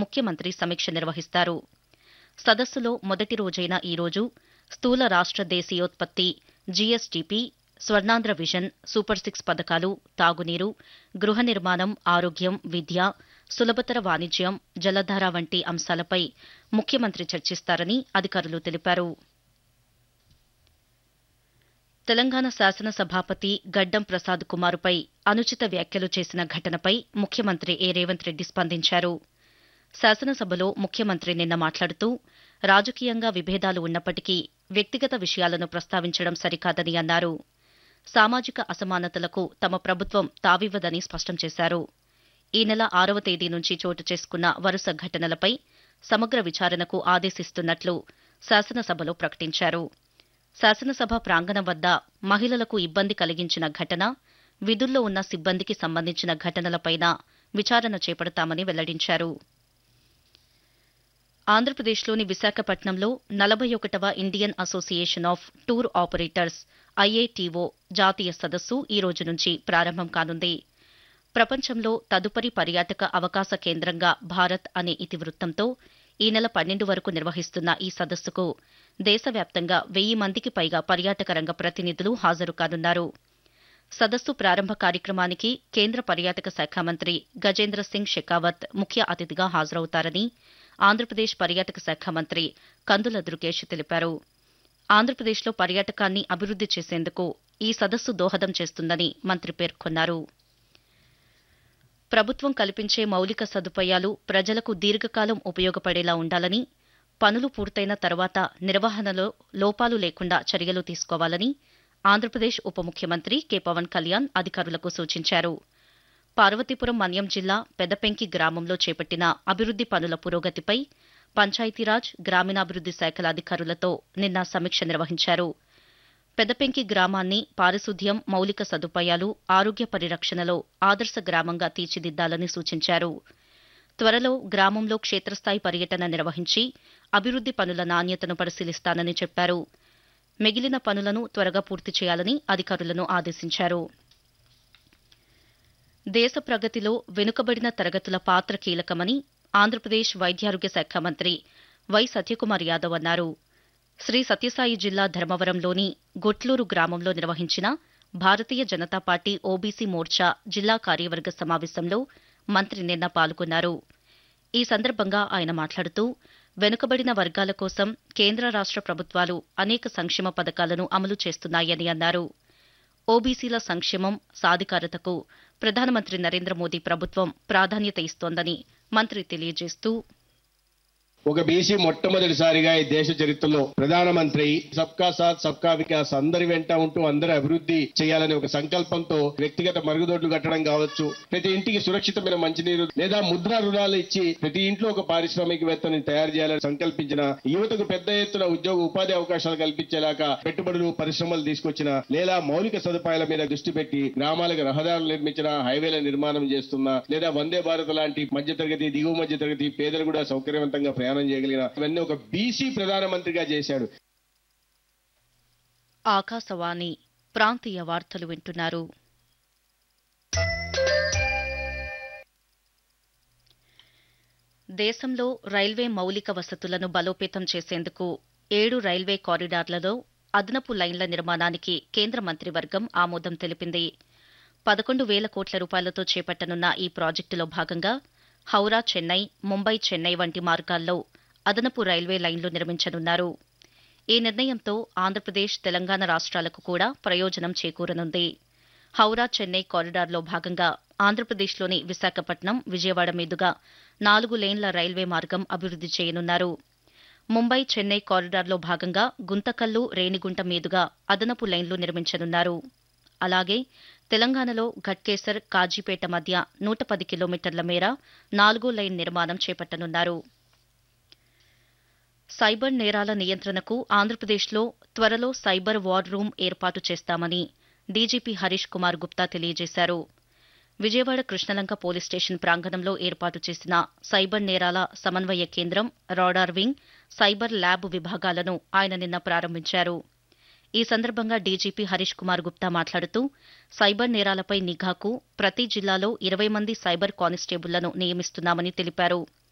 ముఖ్యమంత్రి సమీక్ష నిర్వహిస్తారు సదస్సులో మొదటి రోజైన ఈ రోజు స్థూల రాష్ట్ర దేశీయోత్పత్తి GSDP Swarnandhra vision super six పథకాలు తాగునీరు గృహ నిర్మాణం ఆరోగ్యం విద్య సులభతర వాణిజ్యం జలధార వంటి అంశాలపై ముఖ్యమంత్రి చర్చిస్తారని అధికారులు తెలిపారు తెలంగాణ శాసనసభాపతి గడ్డం ప్రసాద్ కుమారుపై అనుచిత వ్యాఖ్యలు చేసిన ఘటనపై ముఖ్యమంత్రి ఏ రేవంత్ రెడ్డి స్పందించారు శాసనసభలో ముఖ్యమంత్రి నిన్న మాట్లాడుతూ రాజకీయంగా విభేదాలు ఉన్నప్పటికీ వ్యక్తిగత విషయాలను ప్రస్తావించడం సరికాదని అన్నారు సామాజిక అసమానతలకు తమ ప్రభుత్వం తావివ్వదని స్పష్టం చేశారు ఈ నెల ఆరవ తేదీ నుంచి చోటు చేసుకున్న వరుస ఘటనలపై సమగ్ర విచారణకు ఆదేశిస్తున్నట్లు శాసనసభలో ప్రకటించారు శాసనసభ ప్రాంగణం వద్ద మహిళలకు ఇబ్బంది కలిగించిన ఘటన విధుల్లో ఉన్న సిబ్బందికి సంబంధించిన ఘటనలపైన విచారణ చేపడతామని వెల్లడించారు ఆంధ్రప్రదేశ్లోని విశాఖపట్నంలో నలభై ఒకటవ Indian association of tour operators IATO జాతీయ సదస్సు ఈ రోజు నుంచి ప్రారంభం కానుంది ప్రపంచంలో తదుపరి పర్యాటక అవకాశ కేంద్రంగా భారత్ అనే ఇతివృత్తంతో ఈ నెల పన్నెండు వరకు నిర్వహిస్తున్న ఈ సదస్సుకు దేశవ్యాప్తంగా వెయ్యి మందికి పైగా పర్యాటక రంగ ప్రతినిధులు హాజరు కానున్నారు సదస్సు ప్రారంభ కార్యక్రమానికి కేంద్ర పర్యాటక శాఖ మంత్రి గజేంద్ర సింగ్ షెకావత్ ముఖ్య అతిథిగా హాజరవుతారని ఆంధ్రప్రదేశ్ పర్యాటక శాఖ మంత్రి కందుల దుర్గేష్ తెలిపారు ఆంధ్రప్రదేశ్లో పర్యాటకాన్ని అభివృద్ది చేసేందుకు ఈ సదస్సు దోహదం చేస్తుందని మంత్రి పేర్కొన్నారు ప్రభుత్వం కల్పించే మౌలిక సదుపాయాలు ప్రజలకు దీర్ఘకాలం ఉపయోగపడేలా ఉండాలని పనులు పూర్తయిన తర్వాత నిర్వహణలో లోపాలు లేకుండా చర్యలు తీసుకోవాలని ఆంధ్రప్రదేశ్ ఉప ముఖ్యమంత్రి కె పవన్ కళ్యాణ్ అధికారులకు సూచించారు పార్వతీపురం మన్యం జిల్లా పెదపెంకి గ్రామంలో చేపట్టిన అభివృద్ది పనుల పురోగతిపై పంచాయతీరాజ్ గ్రామీణాభివృద్ది శాఖల అధికారులతో నిన్న సమీక్ష నిర్వహించారు పెదపెంకి గ్రామాన్ని పారిశుద్ధ్యం మౌలిక సదుపాయాలు ఆరోగ్య పరిరక్షణలో ఆదర్శ గ్రామంగా తీర్చిదిద్దాలని సూచించారు త్వరలో గ్రామంలో క్షేత్రస్థాయి పర్యటన నిర్వహించి అభివృద్ది పనుల నాణ్యతను పరిశీలిస్తానని చెప్పారు మిగిలిన పనులను త్వరగా పూర్తి చేయాలని అధికారులను ఆదేశించారు దేశ ప్రగతిలో వెనుకబడిన తరగతుల పాత్ర కీలకమని ఆంధ్రప్రదేశ్ వైద్యారోగ్య శాఖ మంత్రి వై సత్యకుమార్ యాదవ్ అన్నారు శ్రీ సత్యసాయి జిల్లా ధర్మవరంలోని గొట్లూరు గ్రామంలో నిర్వహించిన భారతీయ జనతా పార్టీ ఓబీసీ మోర్చా జిల్లా కార్యవర్గ సమావేశంలో మంత్రి నిన్న పాల్గొన్నారు ఈ సందర్భంగా ఆయన మాట్లాడుతూ వెనుకబడిన వర్గాల కోసం కేంద్ర రాష్ట ప్రభుత్వాలు అనేక సంక్షేమ పథకాలను అమలు చేస్తున్నాయని అన్నారు ఓబీసీల సంక్షేమం సాధికారతకు ప్రధానమంత్రి నరేంద్ర మోదీ ప్రభుత్వం ప్రాధాన్యత ఇస్తోందని మంత్రి తెలియజేస్తూ ఒక బీసీ మొట్టమొదటిసారిగా ఈ దేశ చరిత్రలో ప్రధానమంత్రి సబ్కా సాత్ సబ్కా వికాస్ అందరి వెంట ఉంటూ అందరి అభివృద్ధి చేయాలనే ఒక సంకల్పంతో వ్యక్తిగత మరుగుదొడ్లు కట్టడం కావచ్చు ప్రతి ఇంటికి సురక్షితమైన మంచినీరు లేదా ముద్రా రుణాలు ఇచ్చి ప్రతి ఇంట్లో ఒక పారిశ్రామికవేత్తని తయారు చేయాలని సంకల్పించిన యువతకు పెద్ద ఎత్తున ఉద్యోగ ఉపాధి అవకాశాలు కల్పించేలాగా పెట్టుబడులు పరిశ్రమలు తీసుకొచ్చిన లేదా మౌలిక సదుపాయాల మీద దృష్టి పెట్టి గ్రామాలకు రహదారులు నిర్మించిన హైవేల నిర్మాణం చేస్తున్న లేదా వందే భారత్ లాంటి మధ్యతరగతి దిగువ మధ్యతరగతి పేదలు కూడా సౌకర్యవంతంగా ప్రయాణం చేయగలిగిన ఇవన్నీ ఒక బీసీ ప్రధానమంత్రిగా చేశాడు ఆకాశవాణి ప్రాంతీయ వార్తలు వింటున్నారు దేశంలో రైల్వే మౌలిక వసతులను బలోపేతం చేసేందుకు ఏడు రైల్వే కారిడార్లలో అదనపు లైన్ల నిర్మాణానికి కేంద్ర మంత్రివర్గం ఆమోదం తెలిపింది పదకొండు వేల కోట్ల రూపాయలతో చేపట్టనున్న ఈ ప్రాజెక్టులో భాగంగా హౌరా చెన్నై ముంబై చెన్నై వంటి మార్గాల్లో అదనపు రైల్వే లైన్లు నిర్మించనున్నారు ఈ నిర్ణయంతో ఆంధ్రప్రదేశ్ తెలంగాణ రాష్ట్రాలకు కూడా ప్రయోజనం చేకూరనుంది హౌరా చెన్నై కారిడార్లో భాగంగా ఆంధ్రప్రదేశ్లోని విశాఖపట్నం విజయవాడ మీదుగా నాలుగు లేన్ల రైల్వే మార్గం అభివృద్ది చేయనున్నారు ముంబై చెన్నై కారిడార్లో భాగంగా గుంతకల్లు రేణిగుంట మీదుగా అదనపు లైన్లు నిర్మించనున్నారు అలాగే తెలంగాణలో ఘట్కేసర్ కాజీపేట మధ్య నూట పది కిలోమీటర్ల మేర నాలుగో లైన్ నిర్మాణం చేపట్టనున్నారు సైబర్ నేరాల నియంత్రణకు ఆంధ్రప్రదేశ్లో త్వరలో సైబర్ వార్ రూమ్ ఏర్పాటు చేస్తామని డీజీపీ హరీష్ కుమార్ గుప్తా తెలియజేశారు విజయవాడ కృష్ణలంక పోలీస్ స్టేషన్ ప్రాంగణంలో ఏర్పాటు చేసిన సైబర్ నేరాల సమన్వయ కేంద్రం రాడార్ వింగ్ సైబర్ ల్యాబ్ విభాగాలను ఆయన నిన్న ప్రారంభించారు ఈ సందర్భంగా డీజీపీ హరీష్ కుమార్ గుప్తా మాట్లాడుతూ సైబర్ నేరాలపై నిఘాకు ప్రతి జిల్లాలో ఇరవై మంది సైబర్ కానిస్టేబుళ్లను నియమిస్తున్నామని తెలిపారు